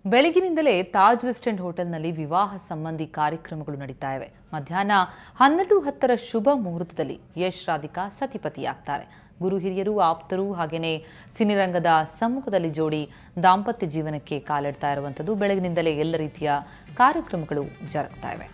ಬೆಳಗಿನಿಂದಲೇ Taj West end ಹೋಟೆಲ್ನಲ್ಲಿ ವಿವಾಹ ಸಂಬಂಧಿ ಕಾರ್ಯಕ್ರಮಗಳು ನಡೀತಾ ಇವೆ ಮಧ್ಯಾಹ್ನ ಹನ್ನೆರಡು ಹತ್ತರ ಶುಭ ಮುಹೂರ್ತದಲ್ಲಿ ಯಶ್ ರಾಧಿಕಾ ಸತಿಪತಿಯಾಗ್ತಾರೆ ಗುರು ಹಿರಿಯರು ಆಪ್ತರು ಹಾಗೆಯೇ ಸಿನಿರಂಗದ ಸಮ್ಮುಖದಲ್ಲಿ ಜೋಡಿ ದಾಂಪತ್ಯ ಜೀವನಕ್ಕೆ ಕಾಲಿಡ್ತಾ ಇರುವಂಥದ್ದು ಬೆಳಗಿನಿಂದಲೇ ಎಲ್ಲ ರೀತಿಯ ಕಾರ್ಯಕ್ರಮಗಳು ಜರುಗ್ತಾ ಇವೆ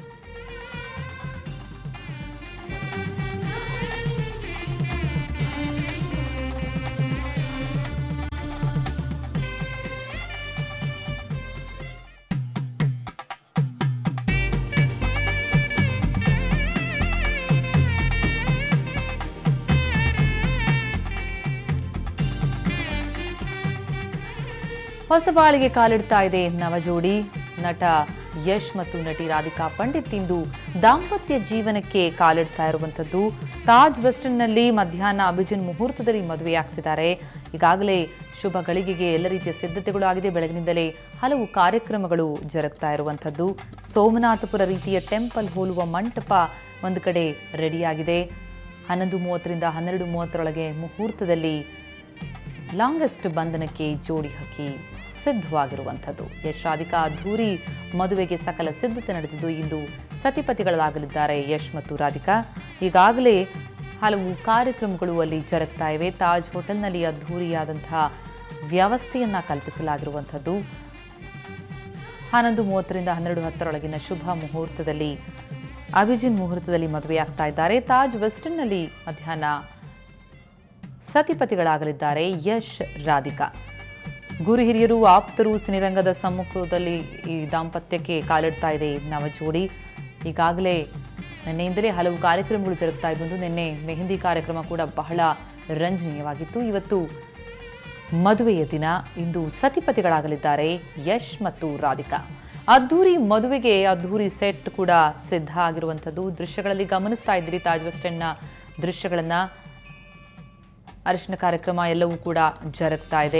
ಹೊಸ ಬಾಳಿಗೆ ಕಾಲಿಡ್ತಾ ಇದೆ ನವಜೋಡಿ ನಟ ಯಶ್ ಮತ್ತು ನಟಿ ರಾಧಿಕಾ ಪಂಡಿತ್ ಇಂದು ದಾಂಪತ್ಯ ಜೀವನಕ್ಕೆ ಕಾಲಿಡ್ತಾ ಇರುವಂಥದ್ದು ತಾಜ್ ವೆಸ್ಟರ್ನ್ನಲ್ಲಿ ಮಧ್ಯಾಹ್ನ ಅಭಿಜಿನ್ ಮುಹೂರ್ತದಲ್ಲಿ ಮದುವೆಯಾಗ್ತಿದ್ದಾರೆ ಈಗಾಗಲೇ ಶುಭ ಗಳಿಗೆಗೆ ಎಲ್ಲ ರೀತಿಯ ಸಿದ್ಧತೆಗಳು ಆಗಿದೆ ಬೆಳಗಿನಿಂದಲೇ ಹಲವು ಕಾರ್ಯಕ್ರಮಗಳು ಜರುಗ್ತಾ ಇರುವಂಥದ್ದು ಸೋಮನಾಥಪುರ ರೀತಿಯ ಟೆಂಪಲ್ ಹೋಲುವ ಮಂಟಪ ಒಂದು ಕಡೆ ರೆಡಿಯಾಗಿದೆ ಹನ್ನೊಂದು ಮೂವತ್ತರಿಂದ ಹನ್ನೆರಡು ಮೂವತ್ತರೊಳಗೆ ಮುಹೂರ್ತದಲ್ಲಿ ಲಾಂಗೆಸ್ಟ್ ಬಂಧನಕ್ಕೆ ಜೋಡಿ ಹಾಕಿ ಸಿದ್ಧವಾಗಿರುವಂಥದ್ದು ಯಶ್ ರಾಧಿಕಾ ಅದ್ಧೂರಿ ಮದುವೆಗೆ ಸಕಲ ಸಿದ್ಧತೆ ನಡೆದಿದ್ದು ಇಂದು ಸತಿಪತಿಗಳಾಗಲಿದ್ದಾರೆ ಯಶ್ ಮತ್ತು ರಾಧಿಕಾ ಈಗಾಗಲೇ ಹಲವು ಕಾರ್ಯಕ್ರಮಗಳು ಅಲ್ಲಿ ಜರುಗ್ತಾ ಇವೆ ತಾಜ್ ಹೋಟೆಲ್ನಲ್ಲಿ ಅದ್ಧೂರಿಯಾದಂತಹ ವ್ಯವಸ್ಥೆಯನ್ನ ಕಲ್ಪಿಸಲಾಗಿರುವಂಥದ್ದು ಹನ್ನೊಂದು ಮೂವತ್ತರಿಂದ ಹನ್ನೆರಡು ಹತ್ತರೊಳಗಿನ ಶುಭ ಮುಹೂರ್ತದಲ್ಲಿ ಅಭಿಜಿನ್ ಮುಹೂರ್ತದಲ್ಲಿ ಮದುವೆಯಾಗ್ತಾ ಇದ್ದಾರೆ ತಾಜ್ ವೆಸ್ಟರ್ನ್ನಲ್ಲಿ ಮಧ್ಯಾಹ್ನ ಸತಿಪತಿಗಳಾಗಲಿದ್ದಾರೆ ಯಶ್ ರಾಧಿಕಾ ಗುರು ಹಿರಿಯರು ಆಪ್ತರು ಸಿನಿರಂಗದ ಸಮ್ಮುಖದಲ್ಲಿ ಈ ದಾಂಪತ್ಯಕ್ಕೆ ಕಾಲಿಡ್ತಾ ಇದೆ ಈ ನವಜೋಡಿ ಈಗಾಗಲೇ ನಿನ್ನೆಯಿಂದಲೇ ಹಲವು ಕಾರ್ಯಕ್ರಮಗಳು ಜರುಗ್ತಾ ಇದ್ದು ನಿನ್ನೆ ಮೆಹಂದಿ ಕಾರ್ಯಕ್ರಮ ಕೂಡ ಬಹಳ ರಂಜನೀಯವಾಗಿತ್ತು ಇವತ್ತು ಮದುವೆಯ ದಿನ ಇಂದು ಸತಿಪತಿಗಳಾಗಲಿದ್ದಾರೆ ಯಶ್ ಮತ್ತು ರಾಧಿಕಾ ಅದ್ದೂರಿ ಮದುವೆಗೆ ಅದ್ದೂರಿ ಸೆಟ್ ಕೂಡ ಸಿದ್ಧ ಆಗಿರುವಂಥದ್ದು ದೃಶ್ಯಗಳಲ್ಲಿ ಗಮನಿಸ್ತಾ ಇದ್ದೀರಿ ತಾಜ್ ವೆಸ್ಟ್ ಎಂಡ್ನ ದೃಶ್ಯಗಳನ್ನು ಅರಿಶಿನ ಕಾರ್ಯಕ್ರಮ ಎಲ್ಲವೂ ಕೂಡ ಜರುಗ್ತಾ ಇದೆ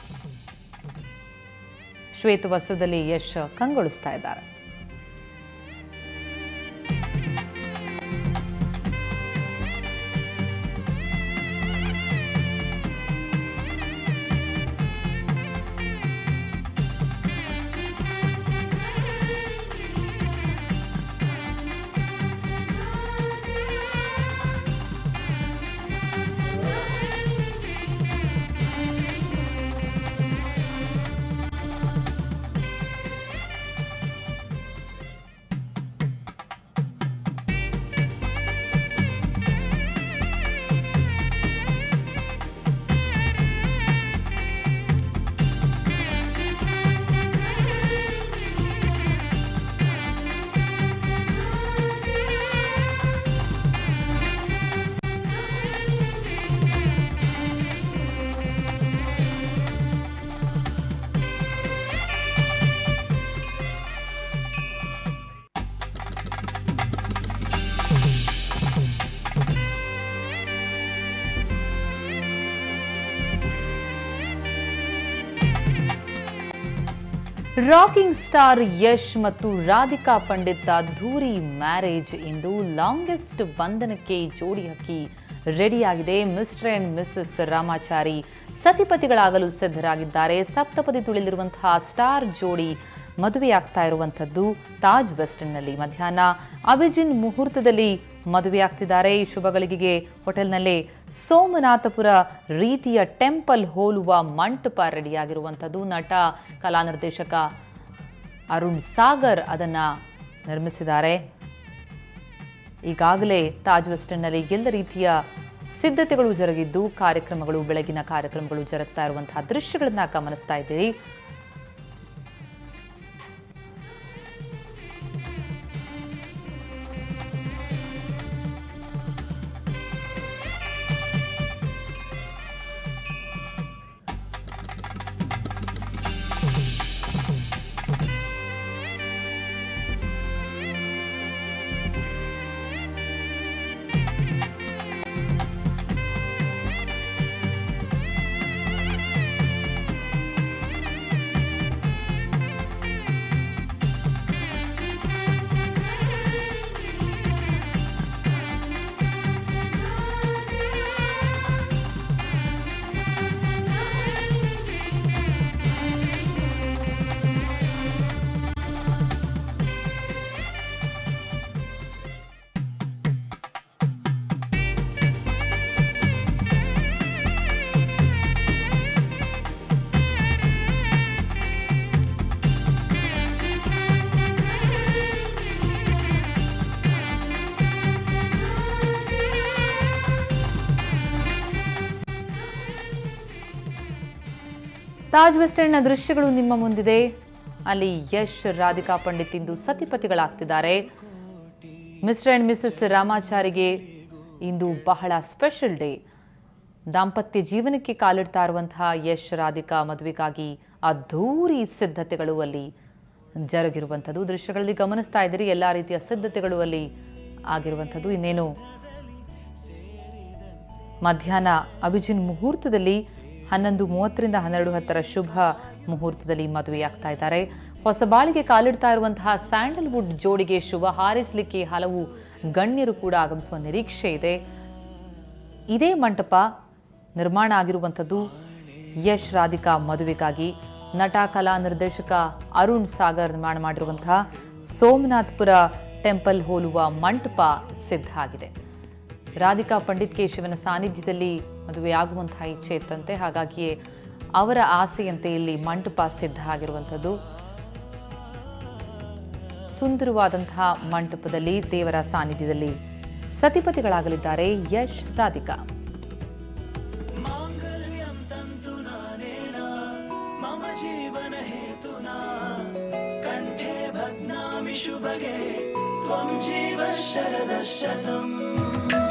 ಶ್ವೇತ ವಸ್ತ್ರದಲ್ಲಿ ಯಶ್ ಕಂಗೊಳಿಸ್ತಾ ಇದ್ದಾರೆ ರಾಕಿಂಗ್ ಸ್ಟಾರ್ ಯಶ್ ಮತ್ತು ರಾಧಿಕಾ ಪಂಡಿತ್ ಅದ್ಧೂರಿ ಮ್ಯಾರೇಜ್ ಇಂದು ಲಾಂಗೆಸ್ಟ್ ಬಂಧನಕ್ಕೆ ಜೋಡಿ ಹಾಕಿ ರೆಡಿಯಾಗಿದೆ ಮಿಸ್ಟರ್ ಅಂಡ್ ಮಿಸ್ಸಸ್ ರಾಮಾಚಾರಿ ಸತಿಪತಿಗಳಾಗಲು ಸಿದ್ಧರಾಗಿದ್ದಾರೆ ಸಪ್ತಪದಿ ತುಳಿಲಿರುವಂತಹ ಸ್ಟಾರ್ ಜೋಡಿ ಮದುವೆಯಾಗ್ತಾ ಇರುವಂಥದ್ದು ತಾಜ್ ವೆಸ್ಟರ್ನ್ನಲ್ಲಿ ಮಧ್ಯಾಹ್ನ ಅಭಿಜಿನ್ ಮುಹೂರ್ತದಲ್ಲಿ ಮದುವೆಯಾಗ್ತಿದ್ದಾರೆ ಈ ಶುಭಗಳಿಗೆಗೆ ಹೋಟೆಲ್ನಲ್ಲೇ ಸೋಮನಾಥಪುರ ರೀತಿಯ ಟೆಂಪಲ್ ಹೋಲುವ ಮಂಟಪ ರೆಡಿಯಾಗಿರುವಂಥದ್ದು ನಟ ಕಲಾ ನಿರ್ದೇಶಕ ಅರುಣ್ ಸಾಗರ್ ಅದನ್ನು ನಿರ್ಮಿಸಿದ್ದಾರೆ ಈಗಾಗಲೇ ತಾಜ್ ವೆಸ್ಟರ್ನ್ನಲ್ಲಿ ಎಲ್ಲ ರೀತಿಯ ಸಿದ್ಧತೆಗಳು ಜರುಗಿದ್ದು ಕಾರ್ಯಕ್ರಮಗಳು ಬೆಳಗಿನ ಕಾರ್ಯಕ್ರಮಗಳು ಜರುಗ್ತಾ ಇರುವಂತಹ ದೃಶ್ಯಗಳನ್ನ ಗಮನಿಸ್ತಾ ಇದ್ದೀರಿ ತಾಜ್ ವೆಸ್ಟ್ ಎಂಡ್ನ ದೃಶ್ಯಗಳು ನಿಮ್ಮ ಮುಂದಿದೆ ಅಲ್ಲಿ ಯಶ್ ರಾಧಿಕಾ ಪಂಡಿತ್ ಇಂದು ಸತಿಪತಿಗಳಾಗ್ತಿದ್ದಾರೆ ಮಿಸ್ಟರ್ ಅಂಡ್ ಮಿಸಸ್ ರಾಮಾಚಾರಿಗೆ ಇಂದು ಬಹಳ ಸ್ಪೆಷಲ್ ಡೇ ದಾಂಪತ್ಯ ಜೀವನಕ್ಕೆ ಕಾಲಿಡ್ತಾ ಇರುವಂತಹ ಯಶ್ ರಾಧಿಕಾ ಮದುವೆಗಾಗಿ ಅದ್ಧೂರಿ ಸಿದ್ಧತೆಗಳು ಅಲ್ಲಿ ಜರುಗಿರುವಂಥದ್ದು ದೃಶ್ಯಗಳಲ್ಲಿ ಗಮನಿಸ್ತಾ ಇದ್ದೀರಿ ಎಲ್ಲ ರೀತಿಯ ಸಿದ್ಧತೆಗಳು ಅಲ್ಲಿ ಆಗಿರುವಂಥದ್ದು ಇನ್ನೇನು ಮಧ್ಯಾಹ್ನ ಅಭಿಜಿನ್ ಮುಹೂರ್ತದಲ್ಲಿ ಹನ್ನೊಂದು ಮೂವತ್ತರಿಂದ ಹನ್ನೆರಡು ಹತ್ತರ ಶುಭ ಮುಹೂರ್ತದಲ್ಲಿ ಮದುವೆಯಾಗ್ತಾ ಇದ್ದಾರೆ ಹೊಸ ಬಾಳಿಗೆ ಕಾಲಿಡ್ತಾ ಇರುವಂತಹ ಸ್ಯಾಂಡಲ್ವುಡ್ ಜೋಡಿಗೆ ಶುಭ ಹಾರೈಸಲಿಕ್ಕೆ ಹಲವು ಗಣ್ಯರು ಕೂಡ ಆಗಮಿಸುವ ನಿರೀಕ್ಷೆ ಇದೆ ಇದೇ ಮಂಟಪ ನಿರ್ಮಾಣ ಆಗಿರುವಂಥದ್ದು ಯಶ್ ರಾಧಿಕಾ ಮದುವೆಗಾಗಿ ನಟ ಕಲಾ ನಿರ್ದೇಶಕ ಅರುಣ್ ಸಾಗರ್ ನಿರ್ಮಾಣ ಮಾಡಿರುವಂತಹ ಸೋಮನಾಥ್ಪುರ ಟೆಂಪಲ್ ಹೋಲುವ ಮಂಟಪ ಸಿದ್ಧ ಆಗಿದೆ ರಾಧಿಕಾ ಪಂಡಿತ್ ಕೇಶವನ ಸಾನ್ನಿಧ್ಯದಲ್ಲಿ ಮದುವೆಯಾಗುವಂತಹ ಇಚ್ಛೆ ಇತ್ತಂತೆ ಹಾಗಾಗಿಯೇ ಅವರ ಆಸೆಯಂತೆ ಇಲ್ಲಿ ಮಂಟಪ ಸಿದ್ಧ ಆಗಿರುವಂಥದ್ದು ಸುಂದರವಾದಂತಹ ಮಂಟಪದಲ್ಲಿ ದೇವರ ಸಾನ್ನಿಧ್ಯದಲ್ಲಿ ಸತಿಪತಿಗಳಾಗಲಿದ್ದಾರೆ ಯಶ್ ರಾಧಿಕಾ मम जीवन हेतुना कण्ठे बध्नामि शुभगे त्वं जीव शरदः शतम्